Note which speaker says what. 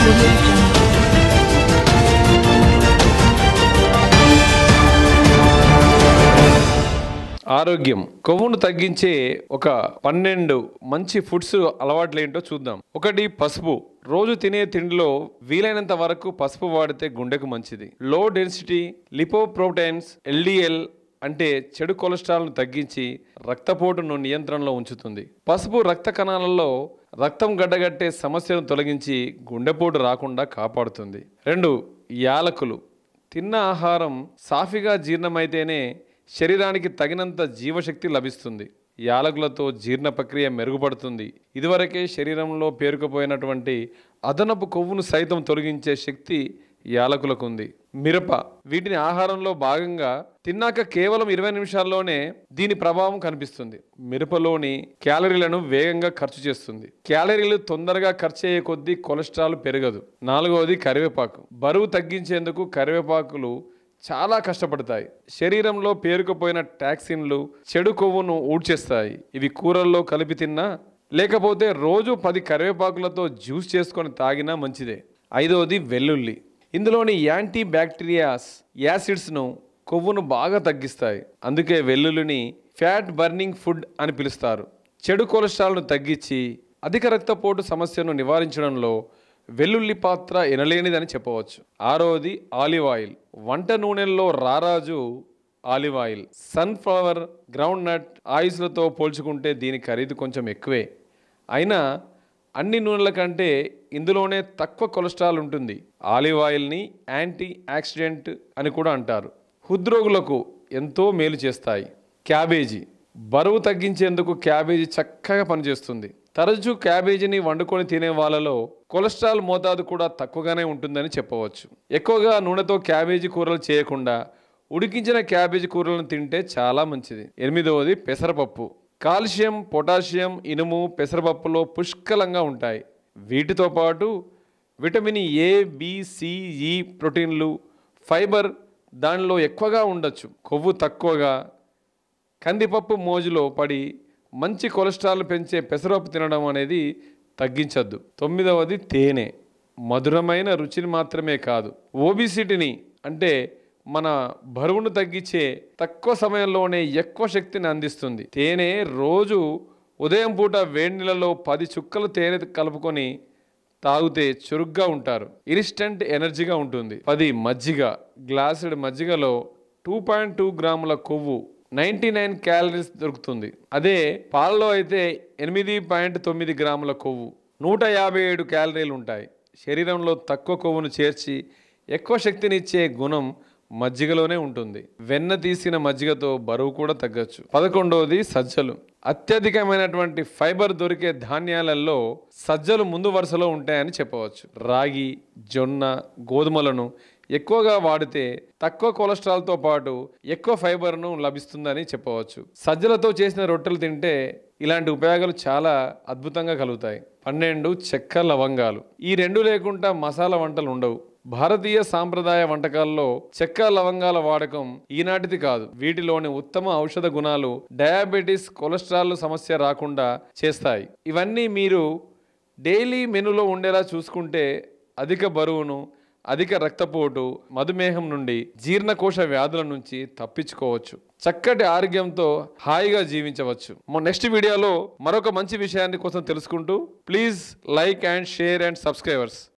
Speaker 1: Audio Jungle.
Speaker 2: ఆరోగ్యం కొవ్వును తగ్గించే ఒక పన్నెండు మంచి ఫుడ్స్ అలవాట్లు ఏంటో చూద్దాం ఒకటి పసుపు రోజు తినే తిండిలో వీలైనంత వరకు పసుపు వాడితే గుండెకు మంచిది లో డెన్సిటీ లిపోప్రోటైన్స్ ఎల్డిఎల్ అంటే చెడు కొలెస్ట్రాల్ను తగ్గించి రక్తపోటును నియంత్రణలో ఉంచుతుంది పసుపు రక్త కణాలలో రక్తం గడ్డగట్టే సమస్యను తొలగించి గుండెపోటు రాకుండా కాపాడుతుంది రెండు యాలకులు తిన్న ఆహారం సాఫీగా జీర్ణమైతేనే శరీరానికి తగినంత జీవశక్తి లభిస్తుంది యాలకులతో జీర్ణ ప్రక్రియ మెరుగుపడుతుంది ఇదివరకే శరీరంలో పేరుకుపోయినటువంటి అదనపు కొవ్వును సైతం తొలగించే శక్తి యాలకులకు ఉంది మిరప వీటిని ఆహారంలో భాగంగా తిన్నాక కేవలం ఇరవై నిమిషాల్లోనే దీని ప్రభావం కనిపిస్తుంది మిరపలోని క్యాలరీలను వేగంగా ఖర్చు చేస్తుంది క్యాలరీలు తొందరగా ఖర్చు అయ్యే కొద్దీ కొలెస్ట్రాల్ పెరగదు నాలుగవది కరివేపాకు బరువు తగ్గించేందుకు కరివేపాకులు చాలా కష్టపడతాయి శరీరంలో పేరుకుపోయిన టాక్సిన్లు చెడు కొవ్వును ఊడ్చేస్తాయి ఇవి కూరల్లో కలిపి తిన్నా లేకపోతే రోజు పది కరివేపాకులతో జ్యూస్ చేసుకొని తాగినా మంచిదే ఐదవది వెల్లుల్లి ఇందులోని యాంటీ బ్యాక్టీరియాస్ యాసిడ్స్ను కొవ్వును బాగా తగ్గిస్తాయి అందుకే వెల్లుల్లిని ఫ్యాట్ బర్నింగ్ ఫుడ్ అని పిలుస్తారు చెడు కొలెస్ట్రాల్ను తగ్గించి అధిక రక్తపోటు సమస్యను నివారించడంలో వెల్లుల్లి పాత్ర ఎనలేనిదని చెప్పవచ్చు ఆరోది ఆలివ్ ఆయిల్ వంట నూనెల్లో రారాజు olive oil sunflower groundnut ఆయిల్స్లతో పోల్చుకుంటే దీని ఖరీదు కొంచెం ఎక్కువే అయినా అన్ని నూనెల కంటే ఇందులోనే తక్కువ కొలెస్ట్రాల్ ఉంటుంది ఆలివ్ ఆయిల్ని యాంటీ యాక్సిడెంట్ అని కూడా అంటారు హృద్రోగులకు ఎంతో మేలు చేస్తాయి క్యాబేజీ బరువు తగ్గించేందుకు క్యాబేజీ చక్కగా పనిచేస్తుంది తరచూ క్యాబేజీని వండుకొని తినే వాళ్ళలో కొలెస్ట్రాల్ మోతాదు కూడా తక్కువగానే ఉంటుందని చెప్పవచ్చు ఎక్కువగా నూనెతో క్యాబేజీ కూరలు చేయకుండా ఉడికించిన క్యాబేజీ కూరలను తింటే చాలా మంచిది ఎనిమిదవది పెసరపప్పు కాల్షియం పొటాషియం ఇనుము పెసరపప్పులో పుష్కలంగా ఉంటాయి వీటితో పాటు విటమిన్ ఏ బి, సి, ఈ ప్రోటీన్లు ఫైబర్ దానిలో ఎక్కువగా ఉండొచ్చు కొవ్వు తక్కువగా కందిపప్పు మోజులో పడి మంచి కొలెస్ట్రాల్ పెంచే పెసరపప్పు తినడం అనేది తగ్గించద్దు తొమ్మిదవది తేనె మధురమైన రుచిని మాత్రమే కాదు ఓబిసిటీని అంటే మన బరువును తగ్గించే తక్కువ సమయంలోనే ఎక్కువ శక్తిని అందిస్తుంది తేనె రోజు ఉదయం పూట వేడి నీళ్ళలో పది చుక్కలు తేనె కలుపుకొని తాగితే చురుగ్గా ఉంటారు ఇన్స్టంట్ ఎనర్జీగా ఉంటుంది పది మజ్జిగ గ్లాసుడ్ మజ్జిగలో టూ పాయింట్ టూ గ్రాముల కొవ్వు నైంటీ నైన్ క్యాలరీస్ దొరుకుతుంది అదే పాలలో అయితే ఎనిమిది పాయింట్ తొమ్మిది గ్రాముల కొవ్వు నూట యాభై ఏడు క్యాలరీలు ఉంటాయి శరీరంలో తక్కువ కొవ్వును చేర్చి ఎక్కువ శక్తినిచ్చే గుణం మజ్జిగలోనే ఉంటుంది వెన్న తీసిన మజ్జిగతో బరువు కూడా తగ్గచ్చు పదకొండవది సజ్జలు అత్యధికమైనటువంటి ఫైబర్ దొరికే ధాన్యాలలో సజ్జలు ముందు వరుసలో ఉంటాయని చెప్పవచ్చు రాగి జొన్న గోధుమలను ఎక్కువగా వాడితే తక్కువ కొలెస్ట్రాల్తో పాటు ఎక్కువ ఫైబర్ను లభిస్తుందని చెప్పవచ్చు సజ్జలతో చేసిన రొట్టెలు తింటే ఇలాంటి ఉపయోగాలు చాలా అద్భుతంగా కలుగుతాయి పన్నెండు చెక్క లవంగాలు ఈ రెండు లేకుండా మసాలా వంటలు ఉండవు భారతీయ సాంప్రదాయ వంటకాల్లో చెక్క లవంగాల వాడకం ఈనాటిది కాదు వీటిలోని ఉత్తమ ఔషధ గుణాలు డయాబెటీస్ కొలెస్ట్రాల్ సమస్య రాకుండా చేస్తాయి ఇవన్నీ మీరు డైలీ మెనూలో ఉండేలా చూసుకుంటే అధిక బరువును అధిక రక్తపోటు మధుమేహం నుండి జీర్ణకోశ వ్యాధుల నుంచి తప్పించుకోవచ్చు చక్కటి ఆరోగ్యంతో హాయిగా జీవించవచ్చు మా నెక్స్ట్ వీడియోలో మరొక మంచి విషయాన్ని కోసం తెలుసుకుంటూ please like and share and subscribers